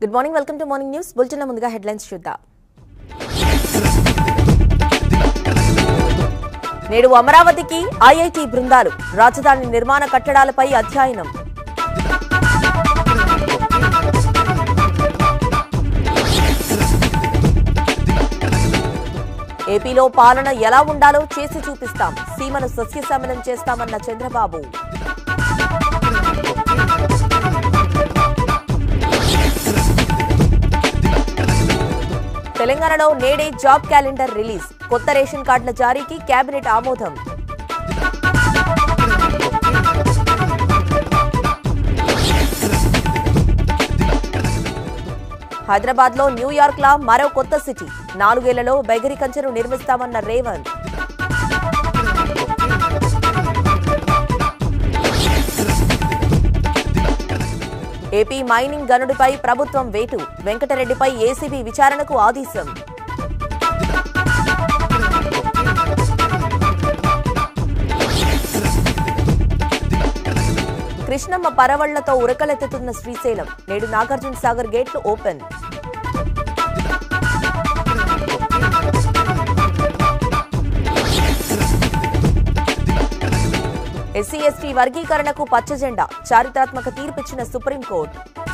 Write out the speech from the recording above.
good morning welcome to morning news bulletin ముందుగా headlines చూద్దాం నేడు అమరావతికి ఐఐటి బృందాలు రాజధాని నిర్మాణ కట్టడాలపై అధ్యయనం ఏపీలో పాలన ఎలా ఉండాలో చేసి చూపిస్తాం సీమను సస్యశమనం చేస్తామన్న చంద్రబాబు తెలంగాణలో నేడే జాబ్ క్యాలెండర్ రిలీజ్ కొత్త రేషన్ కార్డుల జారీకి కేబినెట్ ఆమోదం హైదరాబాద్ లో న్యూయార్క్ లా మరో కొత్త సిటీ నాలుగేళ్లలో బెగరి కంచెను నిర్మిస్తామన్న రేవంత్ ఏపీ మైనింగ్ గనుడిపై ప్రభుత్వం వేటు వెంకటరెడ్డిపై ఏసీబీ విచారణకు ఆదేశం కృష్ణమ్మ పరవళ్లతో ఉరకలెత్తుతున్న శ్రీశైలం నేడు నాగార్జున సాగర్ గేట్లు ఓపెన్ ఎస్సీ ఎస్టీ వర్గీకరణకు పచ్చజెండా చారిత్రాత్మక తీర్పిచ్చిన సుప్రీంకోర్టు